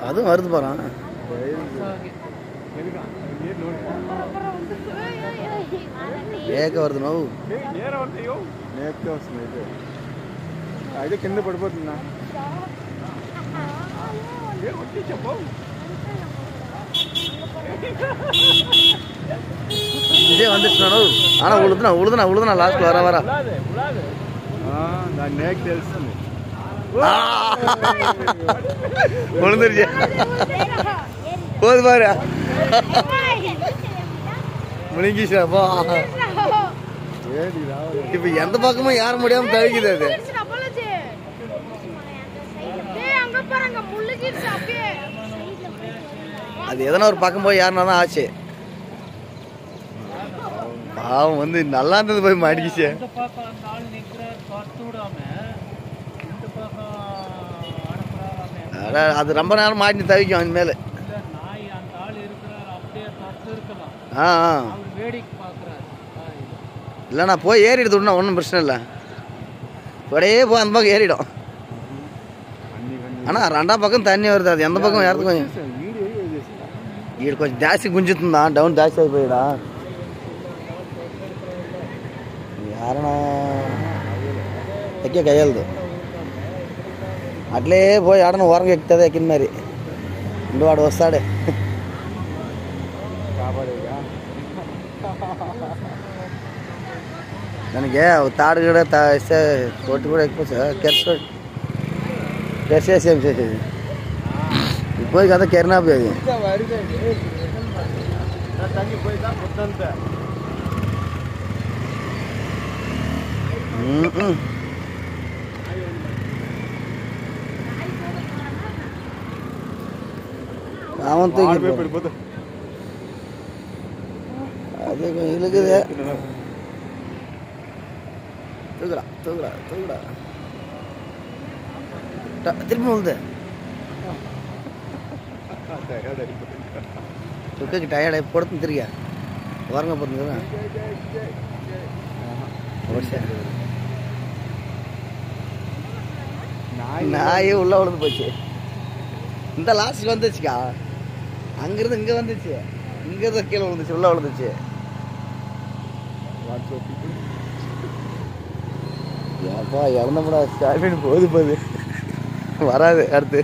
அதுவும் வருது பாரு ఏక వరద నువ్వు నేర్తే వస్తుంది అయితే అయితే కింద పడిపోతుందా ఇదే వందిస్తున్నాను ఆనా ఉழுதுనా ఉழுதுనా ఉழுதுనా లాస్ట్ వరా వరా దాని నేక్ తెలుస్తుంది உழுந்துருச்சு போது பாரு முழுங்கிச்சா ఏది రావాలి இப்ப எந்த பக்கமும் யார முடியாம தவிக்குது அது அங்க பாருங்க முள்ளுக்கிடுச்சு அப்படியே அது எதனா ஒரு பக்கம் போய் யாருனா தான் ஆச்சு பாவம் வந்து நல்லா இருந்தது போய் மாட்டிக்கிச்சு இந்த பக்கம் அந்த ஆள் நிற்கிறார் பார்த்து விடாம இந்த பக்கம் அனுப்புறாராமே அட, அது ரொம்ப நேரம் மாட்டி தவிக்கும் அது மேல இல்லை நாய் அந்த ஆள் இருக்கிறார் அப்படியே பார்த்து இருக்கலாம் ஆ ஆ அவர் வேடிக்கை பார்க்குறாரு நாய் இல்லைண்ணா போய் ஏறிடுது விடணும் ஒன்றும் பிரச்சனை இல்லை அப்படியே போய் அந்த பக்கம் ஏறிடும் అన్ని కన్నీ ஆனால் ரெண்டாம் பக்கம் தண்ணி வருது அது எந்த பக்கம் ஏறது கொஞ்சம் వీడియో చేసిందా వీడు కొంచెం జాస్తి గుంజుతుందా డౌన్ జాస్తి అయిపోయాడా యారణ ఎక్కే కయ్యలదు అట్లే పోయి ఆడన ఓరంగా ఎక్కుతుంది ఎక్కింది మరి ఇంటి వాడు వస్తాడే కాపాడేగా ನನಗೆ ಅವು తాడు కూడా తా ఇస్తే తోటి కూడా ఎక్కిపోవచ్చు కెర్చు కెర్చేసి ఏం చేసేది ఇప్పుడు కదా కెరినాపోయేది తగ్గి పోయిదా పొద్దంతా అవంతా ఆడిపోయి పడిపోతా అదే ఇలుగుదే తూగురా తూగురా తూగురా ట- తిరిగి ఉంది చుక్కకి టయర్డ్ అయిపోతుంది తిరిగా ఓరంగా పోతుంది కదా ஓடிச்சா. நாயே உள்ள விழுந்து போச்சு இந்த லாஸ்ட் வந்துச்சுக்கா அங்கிருந்து இங்க வந்துச்சு இங்க இருந்து கீழே விழுந்துச்சு உள்ள விழுந்துச்சு ஏப்பா இறந்தப்படா ஸ்டாலின் போகுது போகுது வராது அடுத்து